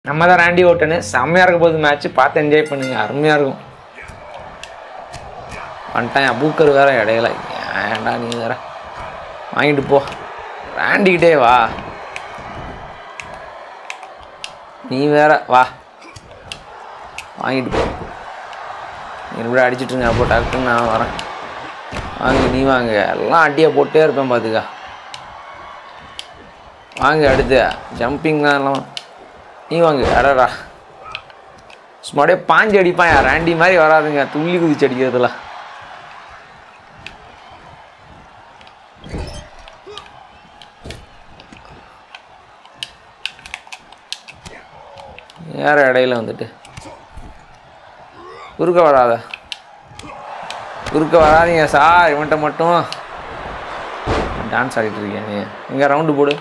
நம்ம தான் ராண்டி ஓட்டனு செம்மையாக இருக்க போகுது மேட்ச் பார்த்து என்ஜாய் பண்ணுங்க அருமையாக இருக்கும் வந்துட்டான் பூக்கர் வேற இடையில ஏன்டா நீ வேற வாங்கிட்டு போ ராண்டிக்கிட்டே வா நீ வேற வா வாங்கிட்டு போ நீ கூட அடிச்சிட்டுருங்க அப்போ டக்குன்னு நான் வரேன் வாங்க நீ வாங்க எல்லாம் அட்டியை போட்டே இருப்பேன் பார்த்துக்கா வாங்க அடுத்து ஜம்பிங் தான் எல்லாம் நீ வாங்க அடடா சும்மா அப்படியே பாஞ்சு அடிப்பான் யார் ஆண்டி மாதிரி வராதுங்க துள்ளி குதிச்சு அடிக்கிறதுல யார இடையில வந்துட்டு குறுக்க வராத குறுக்க வராதீங்க சார் இவன்கிட்ட மட்டும் டான்ஸ் ஆடிட்டு இருக்கேன் நீ இங்கே ரவுண்டு போடு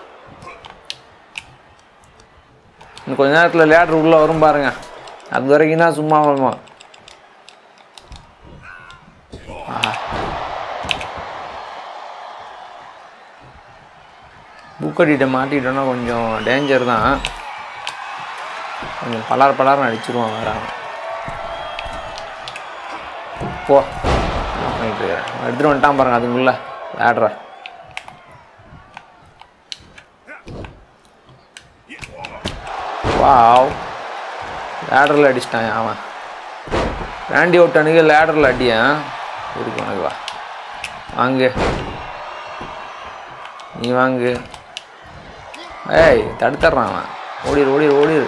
இன்னும் கொஞ்ச நேரத்தில் லேட்ரு உள்ளே வரும் பாருங்க அது வரைக்கும் தான் சும்மா வருமா பூக்கடிட்ட மாட்டிட்டோன்னா கொஞ்சம் டேஞ்சர் தான் கொஞ்சம் பலார் பலார்னு அடிச்சிருவான் வேற அவன். போ பண்ணிட்டு இருக்கிறேன் எடுத்துகிட்டு வந்துட்டான் பாருங்க அதுக்குள்ள லேட்ரா வாவ் லேடரில் அடிச்சிட்டான் அவன் ராண்டி ஓட்டனுக்கு லேடரில் அடியான் இருக்கு உனக்கு வா வாங்கு நீ வாங்கு ஏய் தடுத்துட்றான் அவன் ஓடிடு ஓடிடு ஓடிடு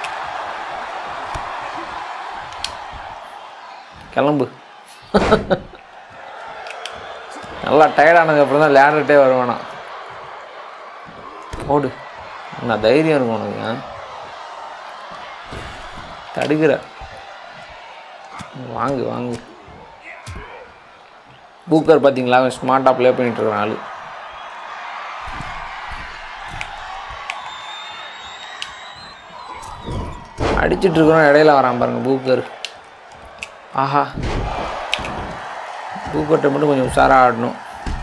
கிளம்பு நல்லா டயர்டானதுக்கப்புறம் தான் லேடர்கிட்டே வருவானா ஓடு நான் தைரியம் இருக்கும் உனக்கு ஆ? தடுக்கிற வாங்கு வாங்கு பூக்கர் பார்த்தீங்களா அவன் ஸ்மார்ட்டாக ப்ளே பண்ணிட்டு இருக்கிறான் ஆளு அடிச்சிட்டு இருக்கிறோம் இடையில வரான் பாருங்க பூக்கர் ஆஹா பூக்கர்ட்ட மட்டும் கொஞ்சம் உஷாராக ஆடணும்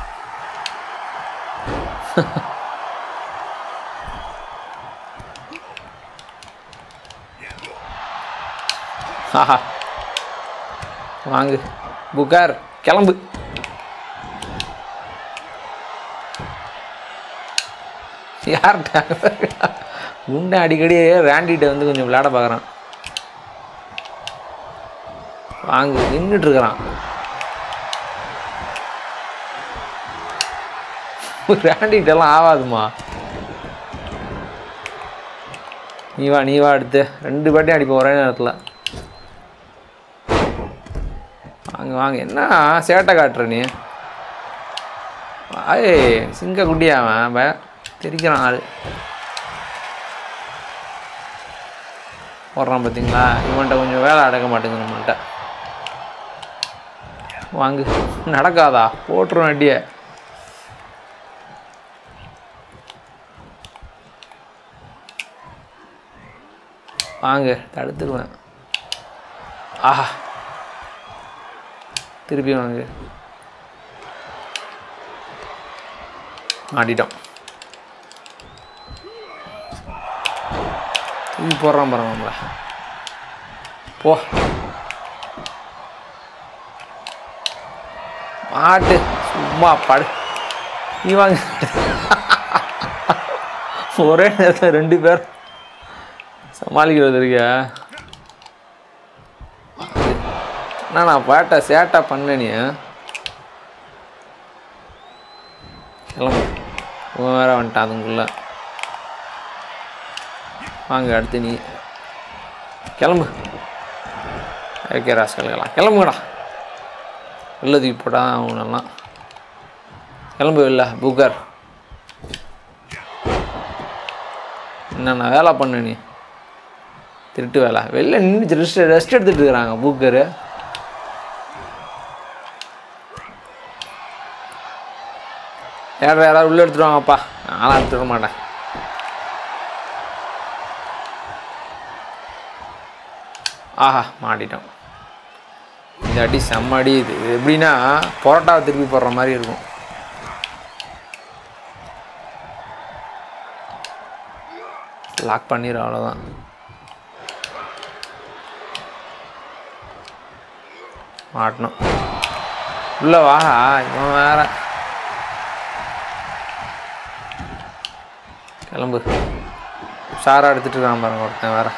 ஆஹா வாங்கு புகார் கிளம்பு யார்கிட்ட குண்டை அடிக்கடி ரேண்டிகிட்ட வந்து கொஞ்சம் விளையாட பார்க்குறான் வாங்கு நின்றுட்டு இருக்கிறான் ரேண்டிகிட்டெல்லாம் ஆகாதுமா நீ வா நீ வா அடுத்து ரெண்டு பேட்டையும் அடிப்போம் ஒரே நேரத்தில் வாங்க வாங்க என்ன சேட்டை காட்டுற நீ ஏய் சிங்க குட்டியா அவன் பய தெரிக்கிறான் ஆள் போடுறான் பார்த்தீங்களா இவன்கிட்ட கொஞ்சம் வேலை அடக்க மாட்டேங்குது நம்மள்கிட்ட வாங்கு நடக்காதா போட்டுரும் அடியை வாங்க தடுத்துருவேன் ஆஹா திருப்பி வாங்க மாட்டிட்டோம் திருப்பி போடுறான் பாருங்க நம்மளை போ மாட்டு சும்மா படு நீ வாங்க ஒரே நேரத்தில் ரெண்டு பேர் சமாளிக்கிறது இருக்கியா என்ன நான் பாட்டை சேட்டா பண்ண நீ கிளம்பு உன் வேற வந்துட்டான் அதுக்குள்ள வாங்க அடுத்து நீ கிளம்பு ஓகே ராஸ்கல்கலாம் கிளம்புங்கடா வெளில தூக்கி போட்டா அவனெல்லாம் கிளம்பு வெளில புக்கர் என்னண்ணா வேலை பண்ணு நீ திருட்டு வேலை வெளில நின்று ரெஸ்ட் ரெஸ்ட் எடுத்துட்டு இருக்கிறாங்க பூக்கரு யார் யாராவது உள்ளே எடுத்துட்டு வாங்கப்பா நானும் எடுத்துட மாட்டேன் ஆஹா மாட்டிட்டோம் இந்த அடி செம்ம அடி இது இது எப்படின்னா பரோட்டாவை திருப்பி போடுற மாதிரி இருக்கும் லாக் பண்ணிடு அவ்வளோதான் மாட்டணும் உள்ள வா இவன் வேற கிளம்பு ஷாரா எடுத்துட்டு இருக்கான் பாருங்க ஒருத்தன் வேற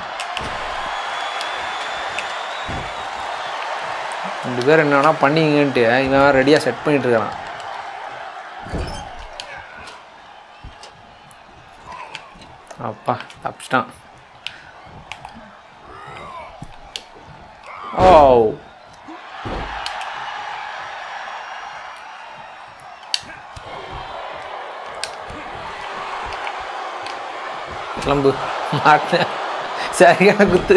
ரெண்டு பேர் என்ன வேணா பண்ணிங்கன்ட்டு இவன் வேற ரெடியாக செட் பண்ணிட்டு இருக்கான் அப்பா தப்பிச்சிட்டான் ஓ கிளம்பு மாட்டேன் சரியான குத்து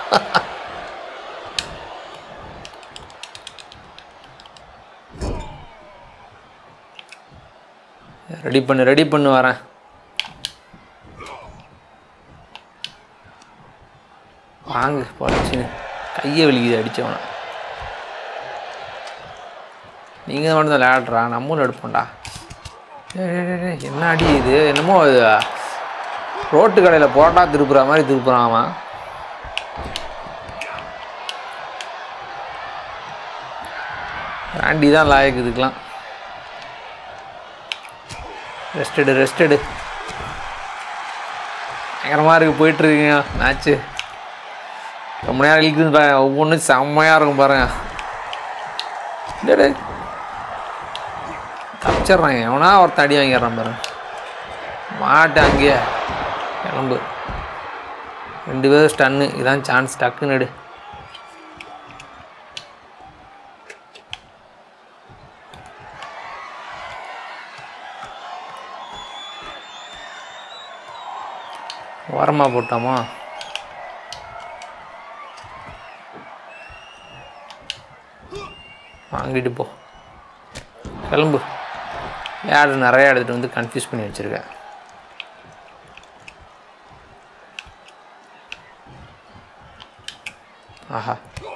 ரெடி பண்ணு ரெடி பண்ணு வரேன் வாங்கு பொழைச்சின்னு கையை வலிக்குது அடித்தவனை நீங்கள் மட்டும் தான் விளையாடுறா நம்மளும் எடுப்போம்டா ஏய், ஏய், ஏய், ஏய், என்ன அடி இது என்னமோ இது ரோட்டு கடையில் போட்டா திருப்புற மாதிரி திருப்புறான் அவன் ஆண்டி தான் லாயக்கு இதுக்கெலாம் ரெஸ்டடு ரெஸ்டடு பயங்கரமாக இருக்குது போயிட்டுருக்குங்க மேட்ச்சு ரொம்ப நேரம் இழுக்குது பாருங்க ஒவ்வொன்றும் செம்மையாக இருக்கும் பாருங்க டேய், டேய். தப்பிச்சிட்றாங்க எவனா ஒருத்தன் அடி வாங்கிடுறான் பாருங்க மாட்டு அங்கேயே கிளம்பு ரெண்டு பேரும் ஸ்டன்னு இதான் சான்ஸ் டக்குன்னு எடு ஓரமாக போட்டோமா வாங்கிட்டு போ கிளம்பு ஆடு நிறைய எடுத்துகிட்டு வந்து கன்ஃபியூஸ் பண்ணி வச்சுருக்கேன் ஆஹா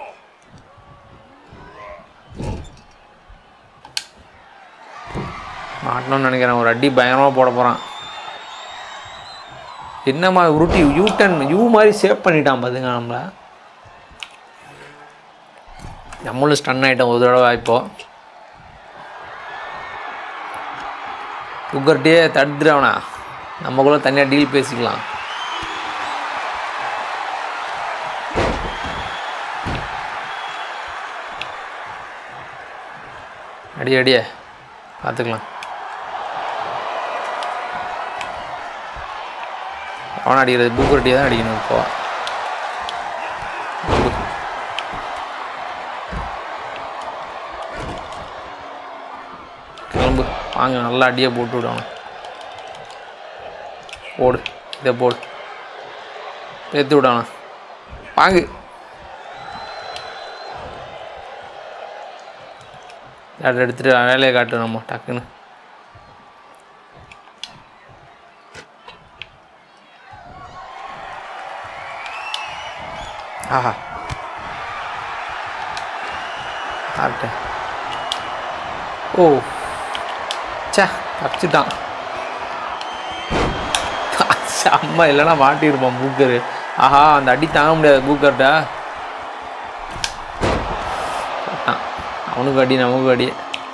மாட்டணும்னு நினைக்கிறேன் ஒரு அடி பயங்கரமாக போட போகிறான் என்னம்மா உருட்டி யூ டர்ன் யூ மாதிரி சேவ் பண்ணிட்டான் பாத்துங்க நம்மள நம்மளும் ஸ்டன் ஆகிட்டோம் ஒரு தடவை இப்போ குக்கர்ட்டே தடுத்துடவனா நம்மக்குள்ள தனியாக டீல் பேசிக்கலாம் அடி அடியே பார்த்துக்கலாம் அவனை அடிக்கிறது பூக்கரட்டியை தான் அடிக்கணும் இப்போ கிளம்பு வாங்க நல்லா அடியை போட்டு விடணும் போடு இதை போடு ஏற்றி விடணும் வாங்கு அதை எடுத்துகிட்டு வேலையை காட்டு நம்ம டக்குன்னு ஆஹா ஆட்டேன் ஓ சே தப்பிச்சுட்டான் செம்ம இல்லைன்னா மாட்டியிருப்பான் பூக்கரு ஆஹா அந்த அடி தாங்க முடியாது பூக்கர்கிட்ட போட்டான். அவனுக்கு அடி நமக்கு அடி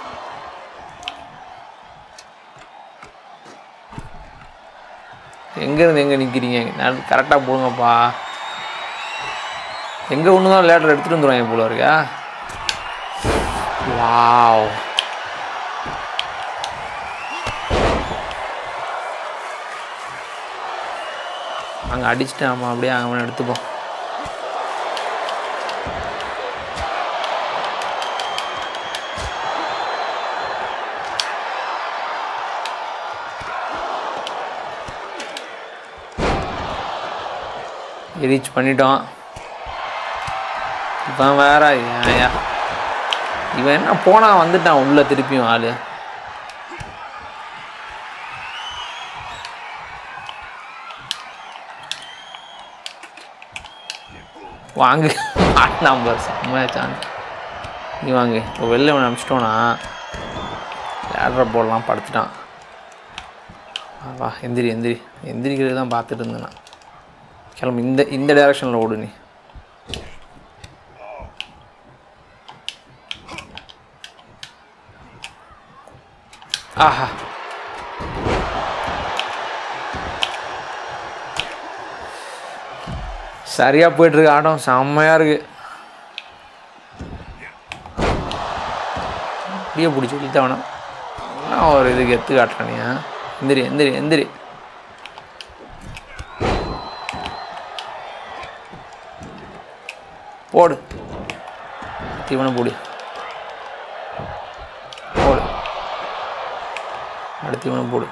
எங்கேருந்து எங்கே நிற்கிறீங்க நான் கரெக்டாக போடுங்கப்பா எங்கே ஒன்று தான் லேட்டர் எடுத்துகிட்டு வந்துடுவாங்க போல இருக்கா வாவ் அங்கே அடிச்சுட்டு ஆமாம் அப்படியே அவனை எடுத்துப்போம் ரீச் பண்ணிட்டோம் இப்போ வேற ஏன்யா இவன் என்ன போனா வந்துட்டான் உள்ள திருப்பியும் ஆளு வாங்கு நம்பர் செம்மையா சான்ஸ் நீ வாங்கு இப்போ வெளில அவனை அனுப்பிச்சிட்டோன்னா லேடரை போடலாம் படுத்துட்டான் வா, வா எந்திரி எந்திரி எந்திரிக்கிறது தான் பார்த்துட்டு இருந்தேன் நான் கிளம்பு இந்த இந்த டைரக்ஷனில் ஓடு நீ ஆஹா சரியாக போயிட்டுருக்கு ஆட்டம் செம்மையாக இருக்கு அப்படியே பிடிச்சி இழுத்தவனா நான் ஒரு இதுக்கு எத்து காட்டுறேனியா எந்திரி எந்திரி எந்திரி போடு தீவனை போடு போடு அடுத்து இவனை போடு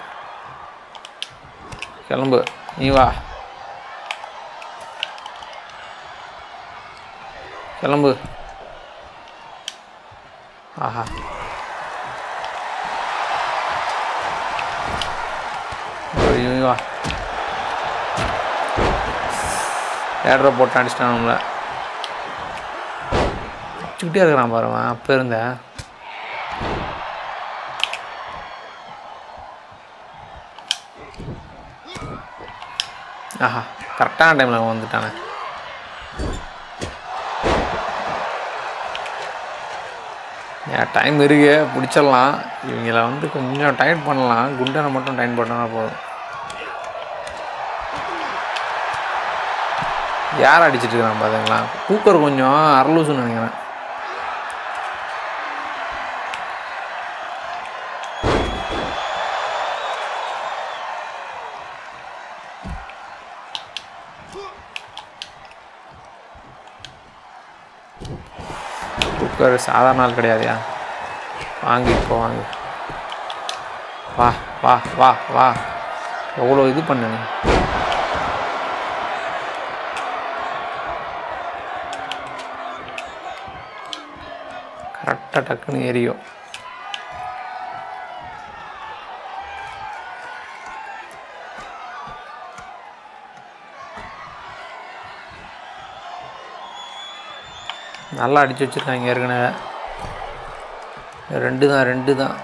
கிளம்பு நீ வா கிளம்பு ஆஹா ஒரு இவன் வா ஏட்ரை போட்டு அடிச்சிட்டான் நம்மளை அடிச்சுக்கிட்டே இருக்கிறான் பாருவன் அப்போ இருந்த ஆஹா கரெக்டான டைமில் அவன் வந்துட்டானே ஏன் டைம் இருக்கு பிடிச்சிடலாம் இவங்கள வந்து கொஞ்சம் டைட் பண்ணலாம் குண்டனை மட்டும் டைட் பண்ணா போதும் யார் அடிச்சிட்டு இருக்கான் பாத்தீங்களா கூக்கர் கொஞ்சம் அரலூசுன்னு நினைக்கிறேன் குக்கர் சாதாரண ஆள் கிடையாதுயா வாங்கி இப்போ வாங்கு வா வா வா வா எவ்வளோ இது பண்ண நீ கரெக்டாக டக்குன்னு எரியும் நல்லா அடிச்சு வச்சிருக்காங்க ஏற்கனவே ரெண்டு தான் ரெண்டு தான்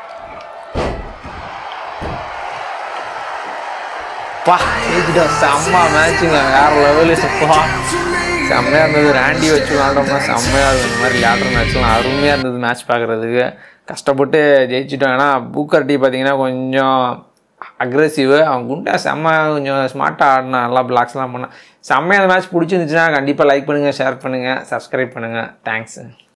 பா இதுடா செம்ம மேட்சுங்க வேற லெவலு பா செம்மையாக இருந்தது ராண்டி வச்சு விளாண்டோம்னா செம்மையாக இருக்கும் இந்த மாதிரி விளையாடுற மேட்ச்லாம் அருமையாக இருந்தது மேட்ச் பார்க்குறதுக்கு கஷ்டப்பட்டு ஜெயிச்சிட்டோம் ஏன்னா பூக்கர் டீ பார்த்தீங்கன்னா கொஞ்சம் அக்ரெசிவ் அவன் குண்டா செம்ம கொஞ்சம் ஸ்மார்ட்டாக ஆடினா நல்லா பிளாக்ஸ்லாம் பண்ணான் செம்மையாக அந்த மேட்ச் பிடிச்சிருந்துச்சுன்னா கண்டிப்பாக லைக் பண்ணுங்கள் ஷேர் பண்ணுங்கள் சப்ஸ்கிரைப் பண்ணுங்கள் தேங்க்ஸ்